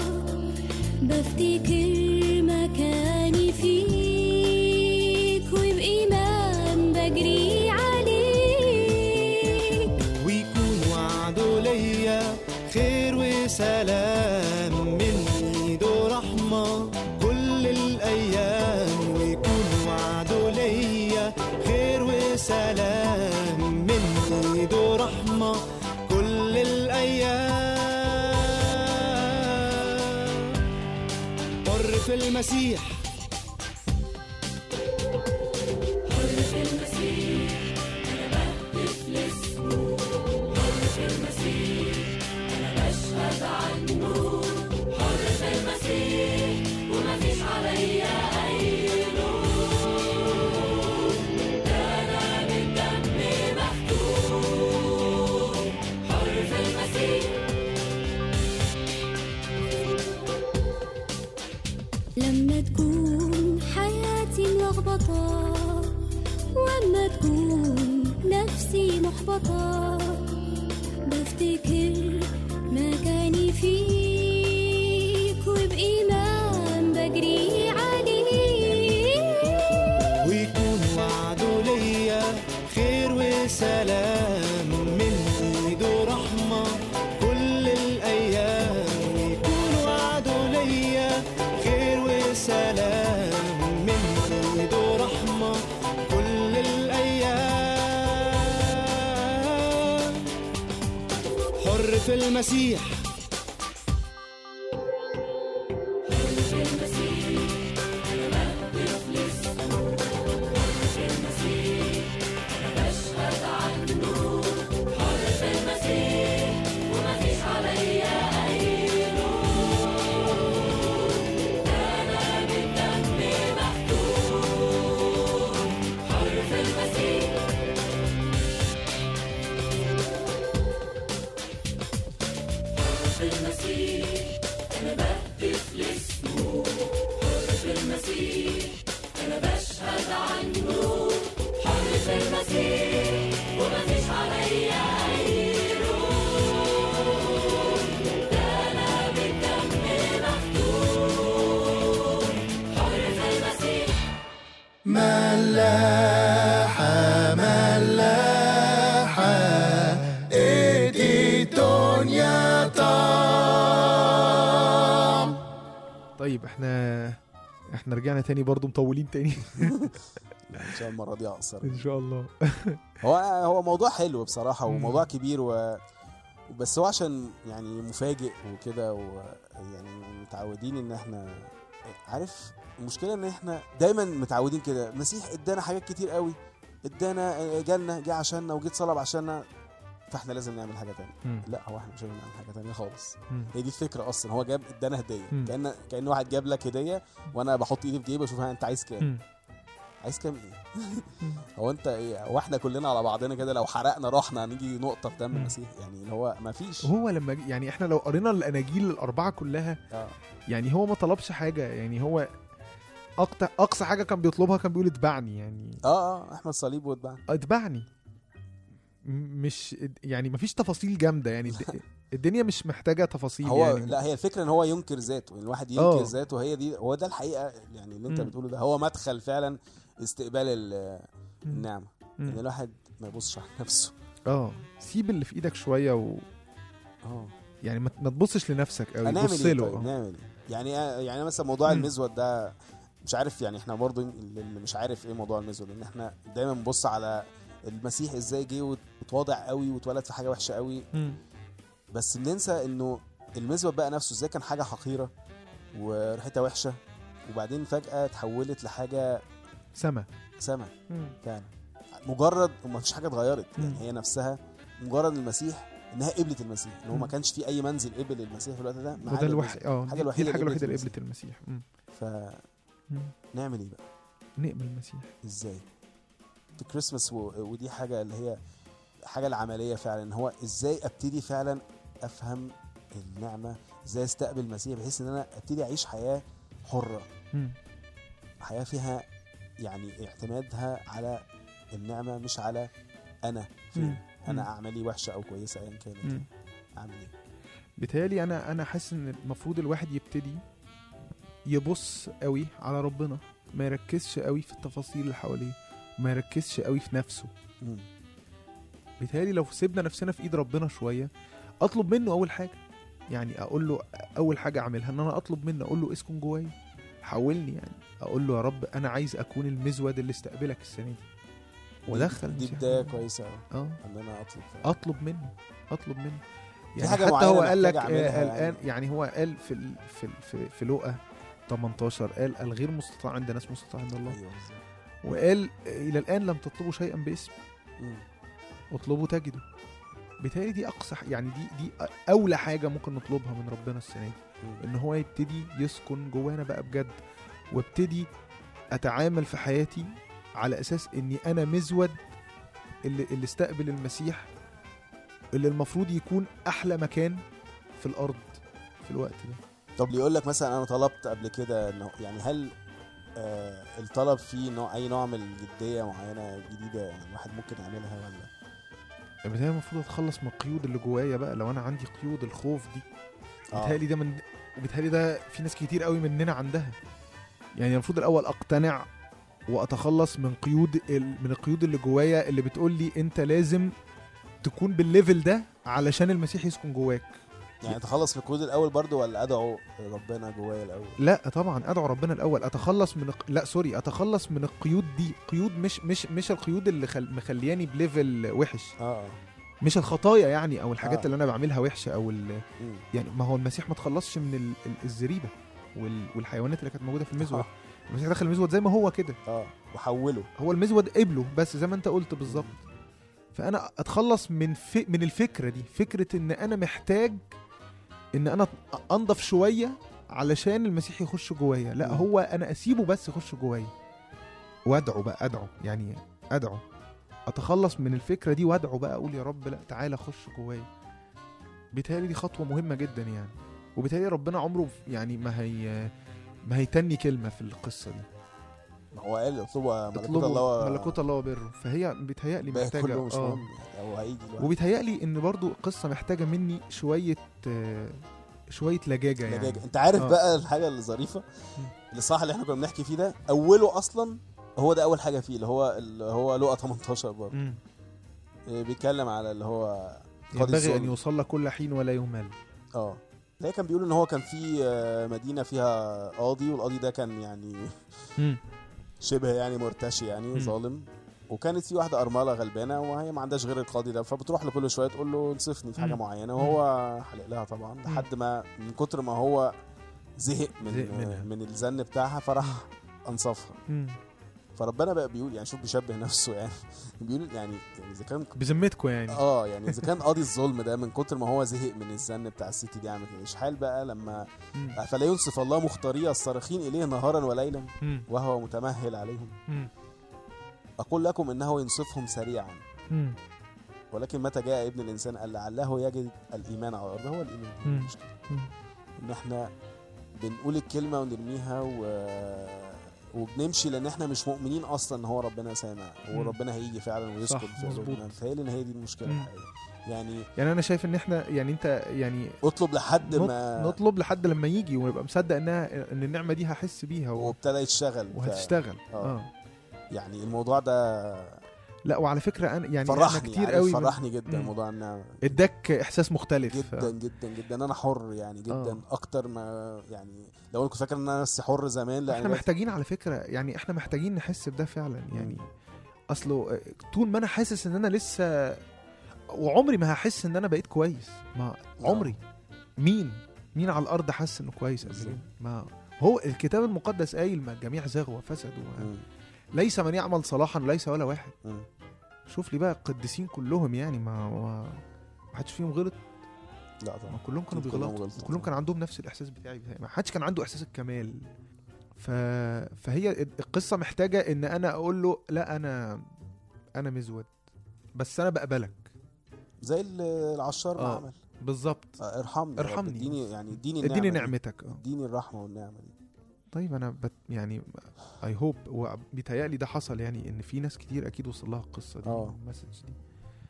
بفتكر مكاني فيك وبإيمان بجري عليك ويكون وعده ليا خير وسلام من ايده رحمة كل الأيام ويكون وعده ليا خير وسلام من ايده رحمة كل الأيام حر في المسيح لما تكون حياتي ملخبطة وأما تكون نفسي محبطة بفتكر مكاني فيك وبإيمان بجري عليك ويكون وعده ليا خير وسلام من ايده رحمة كل الأيام ويكون وعده ليا خير وسلام من ايده رحمة كل الأيام حر في المسيح ملاحة ملاحة ايدي دنيا طعم طيب احنا احنا رجعنا تاني برضو مطولين تاني ان شاء الله المره دي اقصر ان شاء الله هو هو موضوع حلو بصراحه مم. وموضوع كبير و بس هو عشان يعني مفاجئ وكده ويعني متعودين ان احنا عارف المشكله ان احنا دايما متعودين كده المسيح ادانا حاجات كتير قوي ادانا آه، جالنا جه عشاننا وجيت صلب عشاننا فاحنا لازم نعمل حاجه تانية مم. لا هو احنا مش لازم نعمل حاجه تانية خالص مم. هي دي الفكره اصلا هو جاب ادانا هديه مم. كان كان واحد جاب لك هديه وانا بحط ايدي في جيبي اشوف ها انت عايز كام مم. عايز كام ايه هو انت ايه هو احنا كلنا على بعضنا كده لو حرقنا روحنا هنيجي نقطه في دم مم. المسيح يعني اللي هو ما فيش هو لما جه- يعني احنا لو قرينا الاناجيل الاربعه كلها اه يعني هو ما طلبش حاجه يعني هو اقصى اقصى حاجه كان بيطلبها كان بيقول اتبعني يعني اه اه احمد صليب واتبعنا اتبعني م- مش يعني مفيش تفاصيل جامده يعني الد- الدنيا مش محتاجه تفاصيل هو يعني لا هي الفكره ان هو ينكر ذاته يعني الواحد آه. ينكر ذاته هي دي هو ده الحقيقه يعني اللي انت مم. بتقوله ده هو مدخل فعلا استقبال ال- مم. النعمه مم. ان الواحد ما يبصش على نفسه اه سيب اللي في ايدك شويه و اه يعني ما ما تبصش لنفسك قوي هنعمل بص ايه له طيب آه. نعمل ايه يعني يعني مثلا موضوع مم. المزود ده مش عارف يعني احنا برضو اللي مش عارف ايه موضوع المزود ان احنا دايما بنبص على المسيح ازاي جه وتواضع قوي واتولد في حاجه وحشه قوي مم. بس بننسى انه المزود بقى نفسه ازاي كان حاجه حقيره وريحتها وحشه وبعدين فجاه اتحولت لحاجه سما سما مم. فعلا مجرد وما فيش حاجه اتغيرت يعني مم. هي نفسها مجرد المسيح انها قبلت المسيح ان هو ما مم. كانش في اي منزل قبل المسيح في الوقت ده ما وده عدا الوحيد اه الحاجة دي- دي الوحيدة الحاجه اللي الوحيده اللي قبلت قبلت المسيح مم. فنعمل مم. ايه بقى نقبل المسيح ازاي في كريسماس و... ودي حاجه اللي هي حاجه العمليه فعلا ان هو ازاي ابتدي فعلا افهم النعمه ازاي استقبل المسيح بحيث ان انا ابتدي اعيش حياه حره مم. حياه فيها يعني اعتمادها على النعمه مش على انا فين مم. انا مم. اعمالي وحشه او كويسه ايا كانت مم. اعمل ايه بيتهيألي انا انا حاسس ان المفروض الواحد يبتدي يبص قوي على ربنا ما يركزش قوي في التفاصيل اللي حواليه ما يركزش قوي في نفسه مم. بيتهيألي لو سيبنا نفسنا في ايد ربنا شويه اطلب منه اول حاجه يعني اقول له اول حاجه اعملها ان انا اطلب منه اقول له اسكن جوايا حولني يعني اقول له يا رب انا عايز اكون المزود اللي استقبلك السنه دي وادخل دي المسيح بدايه جوايا. كويسه أوي، اه ان انا اطلب فعلا. اطلب منه اطلب منه يعني حاجة حتى معينة هو قال لك محتاج آه، أعملها الان يعني. يعني هو قال في ال- في ال- في, في لوقا 18 قال الغير مستطاع عند ناس مستطاع عند الله ايوه بالظبط. وقال آه، الى الان لم تطلبوا شيئا باسم مم. اطلبوا تجدوا بيتهيألي دي اقصى ح- يعني دي دي اولى حاجه ممكن نطلبها من ربنا السنه دي مم. ان هو يبتدي يسكن جوانا بقى بجد وابتدي اتعامل في حياتي على اساس اني انا مزود اللي, اللي استقبل المسيح اللي المفروض يكون احلى مكان في الارض في الوقت ده طب اللي يقول لك مثلا انا طلبت قبل كده انه يعني هل آه الطلب فيه نوع اي نوع من الجديه معينه جديده يعني الواحد ممكن يعملها ولا بيتهيألي المفروض اتخلص من القيود اللي جوايا بقى لو انا عندي قيود الخوف دي آه. بيتهيألي ده من بيتهيألي ده في ناس كتير قوي مننا عندها يعني المفروض الاول اقتنع واتخلص من قيود ال... من القيود اللي جوايا اللي بتقول لي انت لازم تكون بالليفل ده علشان المسيح يسكن جواك يعني اتخلص من الكود الاول برضو ولا ادعو ربنا جوايا الاول لا طبعا ادعو ربنا الاول اتخلص من الق- لا سوري اتخلص من القيود دي قيود مش مش مش القيود اللي خل... مخلياني بليفل وحش اه مش الخطايا يعني او الحاجات آه. اللي انا بعملها وحشه او ال... مم. يعني ما هو المسيح ما تخلصش من ال... ال- الزريبه وال... والحيوانات اللي كانت موجوده في المزود آه. المسيح دخل المزود زي ما هو كده اه وحوله هو المزود قبله بس زي ما انت قلت بالظبط فانا اتخلص من ف... من الفكره دي فكره ان انا محتاج ان انا انضف شويه علشان المسيح يخش جوايا لا مم. هو انا اسيبه بس يخش جوايا وادعو بقى ادعو يعني ادعو اتخلص من الفكره دي وادعو بقى اقول يا رب لا تعالى خش جوايا بيتهيألي دي خطوه مهمه جدا يعني وبالتالي ربنا عمره يعني ما هي ما هيتني كلمه في القصه دي ما هو قال اطلبوا ملكوت اطلبوا الله ملكوت الله وبره فهي بيتهيألي باقي محتاجه كله مش اه مهم يعني او هيجي الواحد. وبيتهيألي ان برضو القصه محتاجه مني شويه آه، شويه لجاجه يعني لجاجة. انت عارف آه. بقى الحاجه الظريفه الصح اللي احنا كنا بنحكي فيه ده اوله اصلا هو ده اول حاجه فيه اللي هو اللي هو لقا 18 برضه مم. إيه، بيتكلم على اللي هو قاضي ينبغي ان الظلم يوصل كل حين ولا يهمل اه لا كان بيقول ان هو كان في آه، مدينه فيها قاضي والقاضي ده كان يعني مم. شبه يعني مرتشي يعني مم. ظالم وكانت في واحده ارمله غلبانه وهي ما عندهاش غير القاضي ده فبتروح له كل شويه تقول له انصفني في حاجه مم. معينه وهو حلق لها طبعا لحد ما من كتر ما هو زهق من زهق منها. من الزن بتاعها فراح انصفها مم. فربنا بقى بيقول يعني شوف بيشبه نفسه يعني بيقول يعني يعني اذا كان بذمتكم يعني اه يعني اذا كان قاضي الظلم ده من كتر ما هو زهق من الزن بتاع الست دي عمل كده اشحال بقى لما مم. فلا ينصف الله مختاري الصارخين اليه نهارا وليلا مم. وهو متمهل عليهم مم. اقول لكم انه ينصفهم سريعا مم. ولكن متى جاء ابن الانسان قال لعله يجد الايمان على الارض هو الايمان مم. المشكلة. مم. ان احنا بنقول الكلمه ونرميها و... وبنمشي لان احنا مش مؤمنين اصلا ان هو ربنا سامع مم. وربنا هيجي فعلا ويسكن صح، في مظبوط. قلوبنا متهيألي ان هي دي المشكله مم. الحقيقيه يعني يعني انا شايف ان احنا يعني انت يعني اطلب لحد نط- ما نطلب لحد لما يجي ونبقى مصدق انها ان النعمه دي هحس بيها و... وابتدى يشتغل وهتشتغل آه. اه يعني الموضوع ده لا وعلى فكره انا يعني فرحني احنا كتير عارف، قوي من- فرحني جدا مم. موضوع النعمه اداك احساس مختلف جدا جدا جدا انا حر يعني جدا آه. اكتر ما يعني لو انا كنت فاكر ان انا نفسي حر زمان لا احنا أنا محتاجين على فكره يعني احنا محتاجين نحس بده فعلا يعني اصله آه، طول ما انا حاسس ان انا لسه وعمري ما هحس ان انا بقيت كويس ما عمري مين مين على الارض حس انه كويس قبل بالظبط. كده ما هو الكتاب المقدس قايل ما الجميع زاغوا وفسدوا مم. ليس من يعمل صلاحا وليس ولا واحد مم. شوف لي بقى القديسين كلهم يعني ما ما ما حدش فيهم غلط لا ما طبعا كلهم كانوا أكيد كلهم بيغلطوا غلطوا. كلهم كان عندهم نفس الاحساس بتاعي بتاعي. ما حدش كان عنده احساس الكمال ف... فهي القصه محتاجه ان انا اقول له لا انا انا مزود بس انا بقبلك زي ال- العشار ما آه. عمل بالظبط آه، ارحمني يا رب، ارحمني. اديني يعني اديني اديني النعمة دي. نعمتك اه اديني الرحمه والنعمه دي طيب انا بت يعني اي هوب وبيتهيألي ده حصل يعني ان في ناس كتير اكيد وصل لها القصه دي آه. المسج دي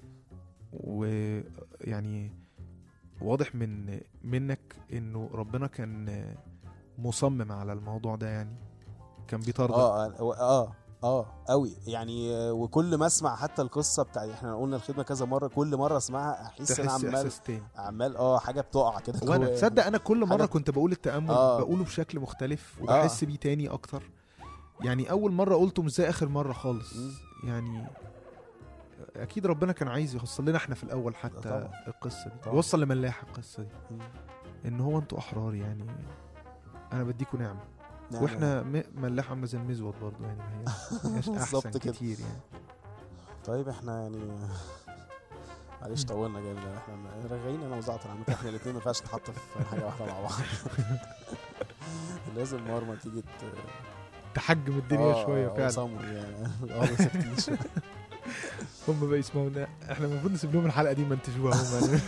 ويعني واضح من منك انه ربنا كان مصمم على الموضوع ده يعني كان بيطاردك اه اه اه اه قوي يعني آه، وكل ما اسمع حتى القصه بتاع احنا قلنا الخدمه كذا مره كل مره اسمعها احس ان تحس عمال احساس تاني عمال اه حاجه بتقع كده وانا جوايا. تصدق انا كل مره حاجة- كنت بقول التامل آه. بقوله بشكل مختلف وبحس بيه تاني اكتر يعني اول مره قلته مش زي اخر مره خالص مم. يعني اكيد ربنا كان عايز يوصل لنا احنا في الاول حتى طبعا. القصه دي طبعا. يوصل لملاح القصه دي مم. ان هو انتوا احرار يعني انا بديكوا نعمه نعم. واحنا م- ملاح عامله زي المزود برضه يعني ما هي مش بالظبط احسن كده. كتير يعني طيب احنا يعني معلش مم. طولنا جامد احنا رغاين انا وزعتر عامة احنا الاثنين ما ينفعش نتحط في حاجه واحده مع بعض لازم مرمى تيجي ت- تحجم الدنيا آه، شويه آه، فعلا صمر يعني اه ساكتين شويه هم بقى يسمعونا احنا المفروض نسيب لهم الحلقه دي منتجوها هم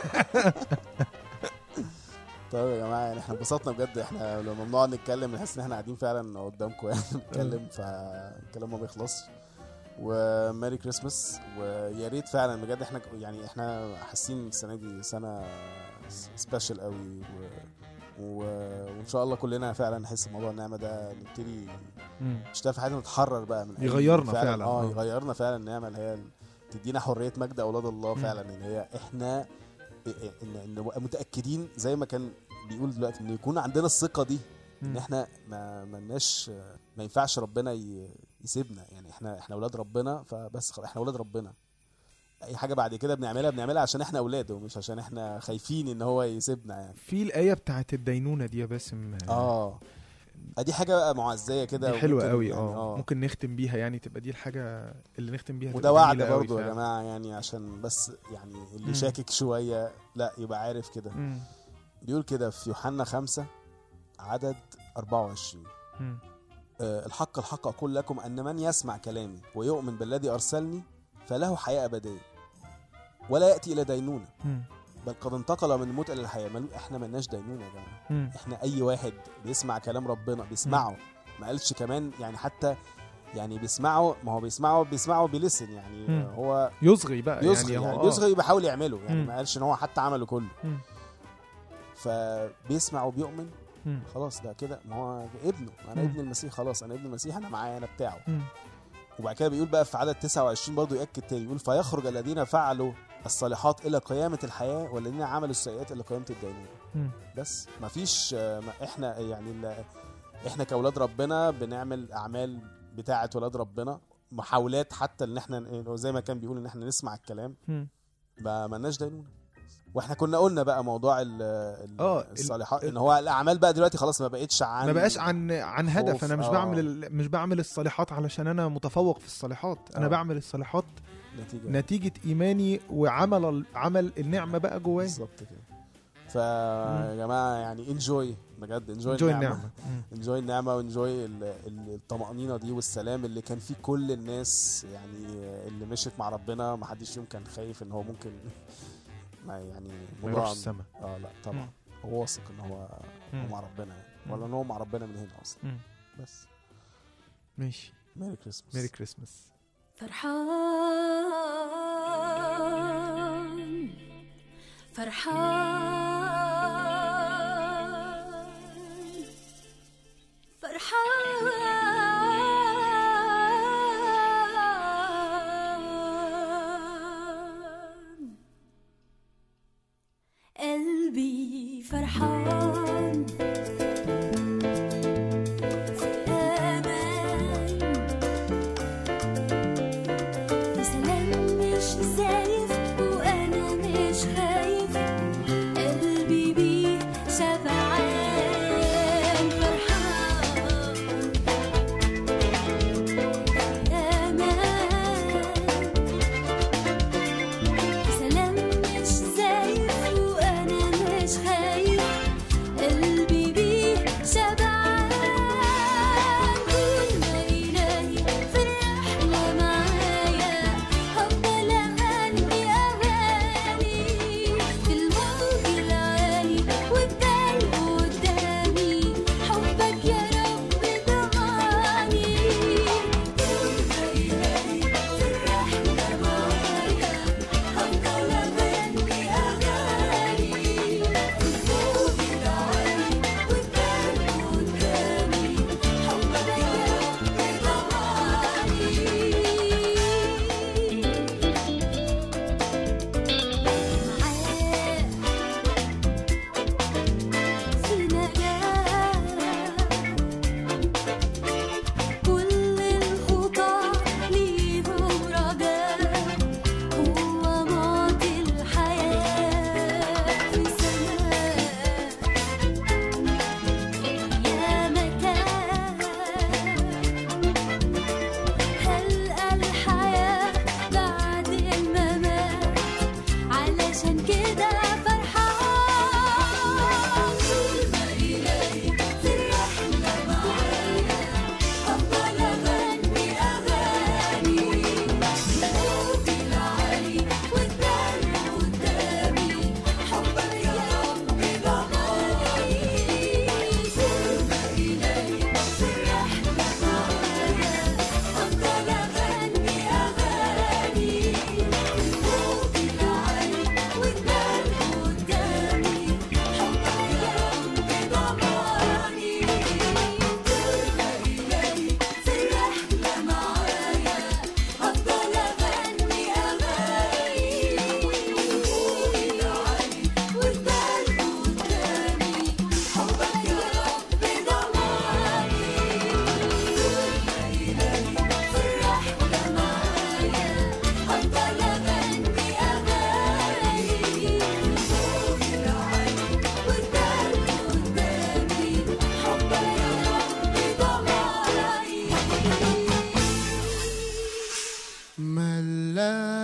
طيب يا جماعه يعني احنا انبسطنا بجد احنا لما بنقعد نتكلم نحس ان احنا قاعدين فعلا قدامكم يعني بنتكلم فالكلام ما بيخلصش وميري كريسماس ويا ريت فعلا بجد احنا يعني احنا حاسين السنه دي سنه سبيشال قوي و... و... وان شاء الله كلنا فعلا نحس بموضوع النعمه ده نبتدي مم. نشتغل في حياتنا نتحرر بقى من أي- يغيرنا فعلا، اه آه. يغيرنا فعلا النعمه اللي هي تدينا حريه مجد اولاد الله مم. فعلا اللي هي احنا ان ان نبقى متاكدين زي ما كان بيقول دلوقتي ان يكون عندنا الثقه دي ان مم. احنا ما ملناش ما ينفعش ربنا ي- يسيبنا يعني احنا احنا اولاد ربنا فبس خلاص احنا اولاد ربنا اي حاجه بعد كده بنعملها بنعملها عشان احنا اولاده ومش عشان احنا خايفين ان هو يسيبنا يعني في الايه بتاعت الدينونه دي يا باسم اه دي حاجه بقى معزيه كده دي حلوه وممكن قوي يعني اه ممكن نختم بيها يعني تبقى دي الحاجه اللي نختم بيها وده تبقى وعد جميلة قوي برضو يا فعلا. جماعه يعني عشان بس يعني اللي مم. شاكك شويه لا يبقى عارف كده مم. بيقول كده في يوحنا خمسة عدد 24 مم. آه، الحق الحق أقول لكم أن من يسمع كلامي ويؤمن بالذي أرسلني فله حياة أبدية ولا يأتي إلى دينونة مم. بل قد انتقل من الموت إلى الحياة ملو- إحنا ملناش دينونة يا جماعة مم. إحنا أي واحد بيسمع كلام ربنا بيسمعه ما قالش كمان يعني حتى يعني بيسمعه ما هو بيسمعه بيسمعه بيلسن يعني مم. هو يصغي بقى بيصغي يعني, يعني, هو بيصغي بيحاول يعمله يعني مم. ما قالش ان هو حتى عمله كله مم. فبيسمع وبيؤمن مم. خلاص ده كده ما هو ابنه انا مم. ابن المسيح خلاص انا ابن المسيح انا معايا انا بتاعه مم. وبعد كده بيقول بقى في عدد 29 برضه يأكد تاني يقول فيخرج الذين فعلوا الصالحات الى قيامه الحياه والذين عملوا السيئات الى قيامه الدينونه مم. بس مفيش آه، ما احنا يعني ال- احنا كاولاد ربنا بنعمل اعمال بتاعه ولاد ربنا محاولات حتى ان احنا ن- زي ما كان بيقول ان احنا نسمع الكلام مم. ما ملناش دينونه واحنا كنا قلنا بقى موضوع ال ال آه، ال- الصالحات ال- ان هو الاعمال بقى دلوقتي خلاص ما بقتش عن ما بقاش عن عن هدف خوف، انا مش آه. بعمل ال- مش بعمل الصالحات علشان انا متفوق في الصالحات انا آه. بعمل الصالحات نتيجه نتيجه ايماني وعمل ال- عمل النعمه بقى جوايا بالظبط كده فيا جماعه يعني انجوي بجد انجوي انجوي النعمه النعمه مم. انجوي النعمه وانجوي الطمانينه دي والسلام اللي كان فيه كل الناس يعني اللي مشيت مع ربنا ما حدش فيهم كان خايف ان هو ممكن ما يعني ما موضوع- يروحش السما اه لا طبعا مم. هو واثق ان هو هو مم. مع ربنا يعني مم. ولا ان هو مع ربنا من هنا اصلا مم. بس ماشي ميري كريسماس ميري كريسماس فرحان فرحان فرحان قلبي فرحان في أمان بسلام مش زايف وانا مش خايف قلبي بيه شبعان فرحان امان بسلام مش زايف وانا مش خايف قلبي بيه شبعان طول ما إلهي في الرحلة معايا هفضل أغني أغاني في الموج العالي والدل قدامي حبك يا رب ضماني طول ما إلهي في الرحلة معايا هفضل أغني أغاني في الموج العالي والدل قدامي حبك يا كل الخطى ليهم رجاء هو ماضي الحياة في سماء يا مكان هلقى الحياة بعد الممات علشان كده فرحان طول ما إلهي في الرحلة معايا أفضل أغني أغاني الموج العالي والدار قدامي حبك يا رب ضماني طول ما إلهي في الرحلة معايا أفضل أغني أغاني الموج العالي والدار قدامي حبك يا رب ضماني طول ما إلهي في الرحلة معايا أفضل أغني أغاني الموج العالي والدار قدامي حبك يا رب ضماني طول ما إلهي في الرحلة معايا أفضل أغني أغاني الموج العالي والدار قدامي حبك يا رب ضماني ملاك